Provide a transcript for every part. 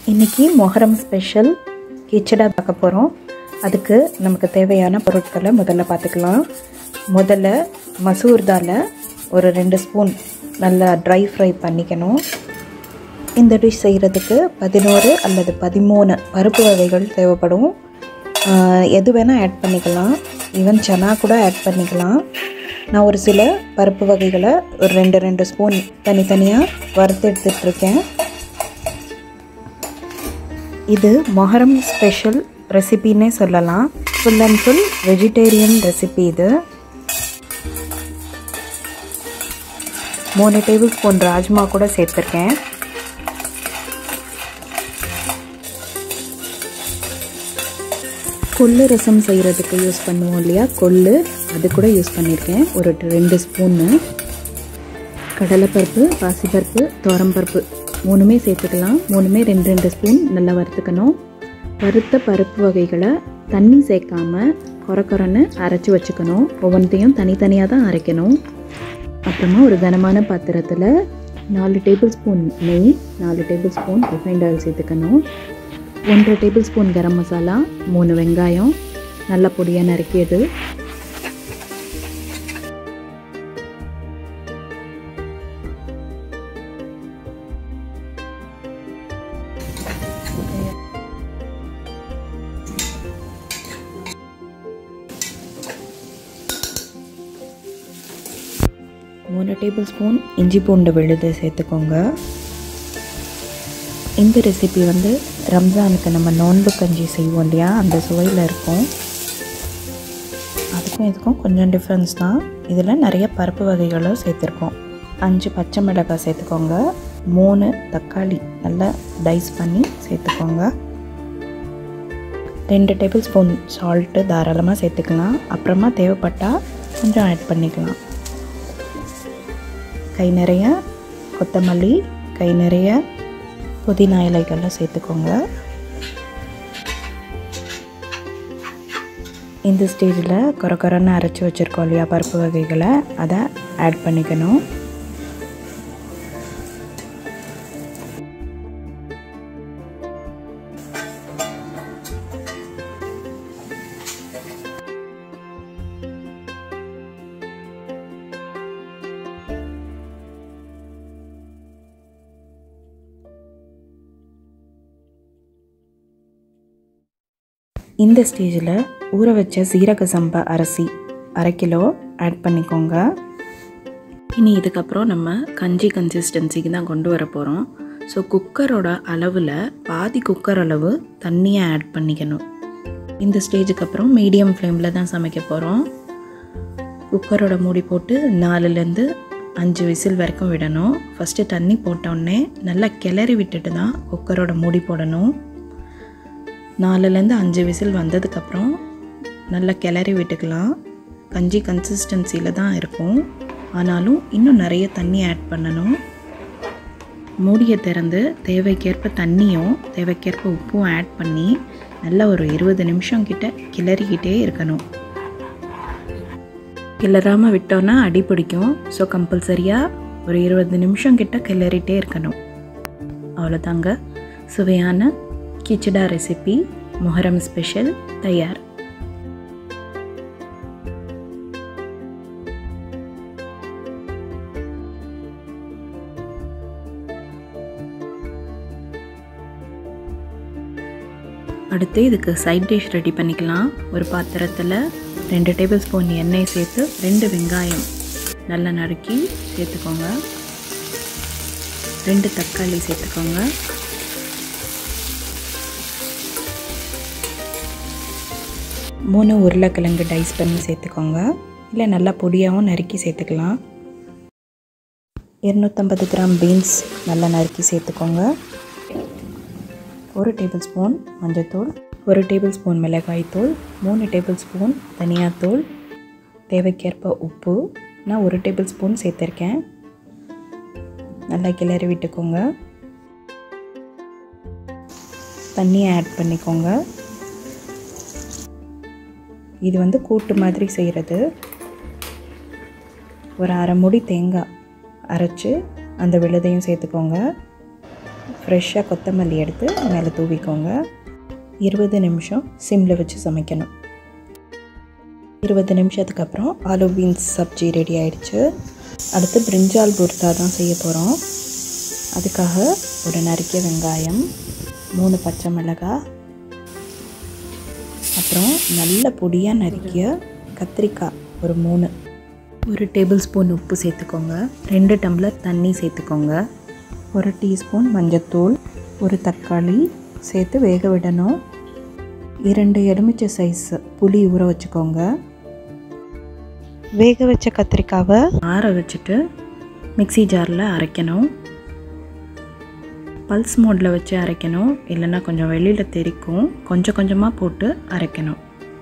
இன்றைக்கி மொஹரம் ஸ்பெஷல் கிச்சடா பார்க்க போகிறோம் அதுக்கு நமக்கு தேவையான பொருட்களை முதல்ல பார்த்துக்கலாம் முதல்ல மசூர் தாலை ஒரு ரெண்டு ஸ்பூன் நல்லா ட்ரை ஃப்ரை பண்ணிக்கணும் இந்த டிஷ் செய்கிறதுக்கு பதினோரு அல்லது பதிமூணு பருப்பு வகைகள் தேவைப்படும் ஆஹ் எது வேணால் ஆட் பண்ணிக்கலாம் ஈவன் சனா கூட ஆட் பண்ணிக்கலாம் நான் ஒரு சில பருப்பு வகைகளை ஒரு ரெண்டு ரெண்டு ஸ்பூன் தனித்தனியாக வறுத்து எடுத்துட்ருக்கேன் இது மொஹரம் ஸ்பெஷல் ரெசிபின்னே சொல்லலாம் full and full vegetarian recipe இது மூணு டேபிள் ஸ்பூன் ராஜ்மா கூட சேர்த்துருக்கேன் கொள்ளு ரசம் செய்கிறதுக்கு யூஸ் பண்ணுவோம் இல்லையா கொள்ளு அது கூட யூஸ் பண்ணியிருக்கேன் ஒரு ரெண்டு ஸ்பூன்னு கடலைப்பருப்பு பாசிப்பருப்பு துவரம்பருப்பு மூணுமே சேர்த்துக்கலாம் மூணுமே ரெண்டு ரெண்டு ஸ்பூன் நல்லா வறுத்துக்கணும் வறுத்த பருப்பு வகைகளை தண்ணி சேர்க்காம கொர கொரன்னு அரைச்சி வச்சுக்கணும் ஒவ்வொன்றையும் தனித்தனியாக தான் அரைக்கணும் அப்புறமா ஒரு கனமான பாத்திரத்தில் நாலு டேபிள் ஸ்பூன் நெய் நாலு டேபிள் ஸ்பூன் ரிஃபைண்ட் ஆயில் சேர்த்துக்கணும் ஒன்றரை டேபிள் ஸ்பூன் கரம் மசாலா மூணு வெங்காயம் நல்ல பொடியாக நறுக்கியது மூணு டேபிள் ஸ்பூன் இஞ்சி பூண்டு விழுது சேர்த்துக்கோங்க இந்த ரெசிபி வந்து ரம்ஜானுக்கு நம்ம நோன்பு கஞ்சி செய்வோம் இல்லையா அந்த சுவையில் இருக்கும் அதுக்கும் இதுக்கும் கொஞ்சம் டிஃப்ரென்ஸ் தான் இதில் நிறைய பருப்பு வகைகளும் சேர்த்துருக்கோம் அஞ்சு பச்சை மிளகாய் சேர்த்துக்கோங்க மூணு தக்காளி நல்லா டைஸ் பண்ணி சேர்த்துக்கோங்க ரெண்டு டேபிள் ஸ்பூன் சால்ட்டு தாராளமாக சேர்த்துக்கலாம் அப்புறமா தேவைப்பட்டால் கொஞ்சம் ஆட் பண்ணிக்கலாம் கை நிறைய கொத்தமல்லி கை நிறைய புதினா இலைகள்லாம் சேர்த்துக்கோங்க இந்த ஸ்டேஜில் கொர கொரன்னு அரைச்சி வச்சுருக்கோம் இல்லையா பருப்பு வகைகளை அதை ஆட் பண்ணிக்கணும் இந்த ஸ்டேஜில் ஊற வச்ச சீரக சம்பா அரிசி அரை கிலோ ஆட் பண்ணிக்கோங்க இனி இதுக்கப்புறம் நம்ம கஞ்சி கன்சிஸ்டன்சிக்கு தான் கொண்டு வர போகிறோம் ஸோ குக்கரோட அளவில் பாதி குக்கர் அளவு தண்ணியை ஆட் பண்ணிக்கணும் இந்த ஸ்டேஜுக்கு அப்புறம் மீடியம் ஃப்ளேமில் தான் சமைக்க போகிறோம் குக்கரோட மூடி போட்டு நாலுலேருந்து அஞ்சு விசில் வரைக்கும் விடணும் ஃபஸ்ட்டு தண்ணி போட்டோடனே நல்லா கிளறி விட்டுட்டு தான் குக்கரோட மூடி போடணும் நாலுலேருந்து அஞ்சு விசில் வந்ததுக்கப்புறம் நல்லா கிளறி விட்டுக்கலாம் கஞ்சி கன்சிஸ்டன்சியில் தான் இருக்கும் ஆனாலும் இன்னும் நிறைய தண்ணி ஆட் பண்ணணும் மூடியை திறந்து தேவைக்கேற்ப தண்ணியும் தேவைக்கேற்ப உப்பும் ஆட் பண்ணி நல்லா ஒரு இருபது நிமிஷம் கிட்ட கிளறிக்கிட்டே இருக்கணும் கிளறாமல் விட்டோன்னா அடி பிடிக்கும் ஸோ கம்பல்சரியாக ஒரு இருபது நிமிஷம் கிட்ட கிளறிட்டே இருக்கணும் அவ்வளோதாங்க சுவையான கிச்சடா ரெசிபி முஹரம் ஸ்பெஷல் தயார் அடுத்து இதுக்கு சைட் டிஷ் ரெடி பண்ணிக்கலாம் ஒரு பாத்திரத்தில் ரெண்டு டேபிள் ஸ்பூன் எண்ணெய் சேர்த்து ரெண்டு வெங்காயம் நல்லா நறுக்கி சேர்த்துக்கோங்க ரெண்டு தக்காளி சேர்த்துக்கோங்க மூணு உருளைக்கிழங்கு டைஸ் பண்ணி சேர்த்துக்கோங்க இல்லை நல்லா பொடியாகவும் நறுக்கி சேர்த்துக்கலாம் இரநூத்தம்பது கிராம் பீன்ஸ் நல்லா நறுக்கி சேர்த்துக்கோங்க ஒரு டேபிள் ஸ்பூன் மஞ்சள்தூள் ஒரு டேபிள் ஸ்பூன் மிளகாய்த்தூள் மூணு டேபிள் ஸ்பூன் தனியாத்தூள் தேவைக்கேற்ப உப்பு நான் ஒரு டேபிள் ஸ்பூன் சேர்த்துருக்கேன் நல்லா கிளறி விட்டுக்கோங்க தண்ணியை ஆட் பண்ணிக்கோங்க இது வந்து கூட்டு மாதிரி செய்கிறது ஒரு அரை முடி தேங்காய் அரைச்சி அந்த விழுதையும் சேர்த்துக்கோங்க ஃப்ரெஷ்ஷாக கொத்தமல்லி எடுத்து மேலே தூவிக்கோங்க இருபது நிமிஷம் சிம்மில் வச்சு சமைக்கணும் இருபது நிமிஷத்துக்கு அப்புறம் ஆலு பீன்ஸ் சப்ஜி ரெடி ஆயிடுச்சு அடுத்து பிரிஞ்சால் குர்தா தான் செய்ய போகிறோம் அதுக்காக ஒரு நறுக்கிய வெங்காயம் மூணு பச்சை மிளகாய் அப்புறம் நல்ல பொடியாக நறுக்கிய கத்திரிக்காய் ஒரு மூணு ஒரு டேபிள் ஸ்பூன் உப்பு சேர்த்துக்கோங்க ரெண்டு டம்ளர் தண்ணி சேர்த்துக்கோங்க ஒரு டீஸ்பூன் மஞ்சத்தூள் ஒரு தக்காளி சேர்த்து வேக விடணும் இரண்டு எலுமிச்சை சைஸ் புளி ஊற வச்சுக்கோங்க வேக வச்ச கத்திரிக்காவை ஆற வச்சுட்டு மிக்ஸி ஜாரில் அரைக்கணும் பல்ஸ் மோடில் வச்சு அரைக்கணும் இல்லைன்னா கொஞ்சம் வெளியில் தெரிக்கும் கொஞ்சம் கொஞ்சமாக போட்டு அரைக்கணும்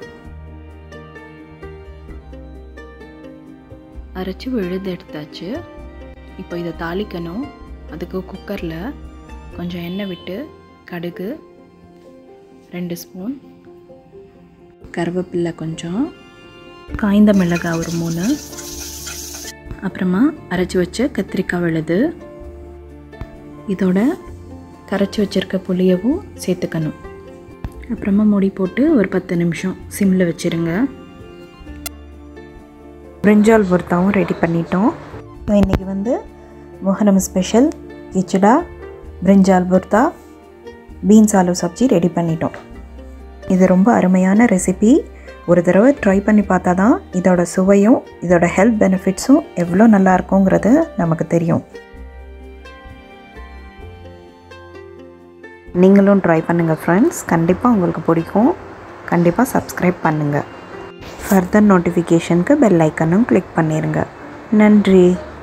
அரைச்சி விழுது எடுத்தாச்சு இப்போ இதை தாளிக்கணும் அதுக்கு குக்கரில் கொஞ்சம் எண்ணெய் விட்டு கடுகு ரெண்டு ஸ்பூன் கருவேப்பில்லை கொஞ்சம் காய்ந்த மிளகாய் ஒரு மூணு அப்புறமா அரைச்சி வச்ச கத்திரிக்காய் விழுது இதோட கரைச்சி வச்சுருக்க புளியவும் சேர்த்துக்கணும் அப்புறமா மூடி போட்டு ஒரு பத்து நிமிஷம் சிம்மில் வச்சுருங்க பிரிஞ்சால் வறுத்தாவும் ரெடி பண்ணிட்டோம் இன்றைக்கி வந்து மொஹரம் ஸ்பெஷல் கிச்சடா பிரிஞ்சால் வறுத்தா பீன்ஸ் ஆலு சப்ஜி ரெடி பண்ணிட்டோம் இது ரொம்ப அருமையான ரெசிபி ஒரு தடவை ட்ரை பண்ணி பார்த்தா தான் இதோட சுவையும் இதோட ஹெல்த் பெனிஃபிட்ஸும் எவ்வளோ நல்லா இருக்குங்கிறது நமக்கு தெரியும் நீங்களும் ட்ரை பண்ணுங்கள் ஃப்ரெண்ட்ஸ் கண்டிப்பாக உங்களுக்கு பிடிக்கும் கண்டிப்பாக சப்ஸ்கிரைப் பண்ணுங்கள் ஃபர்தர் நோட்டிஃபிகேஷனுக்கு பெல் ஐக்கனும் கிளிக் பண்ணிடுங்க நன்றி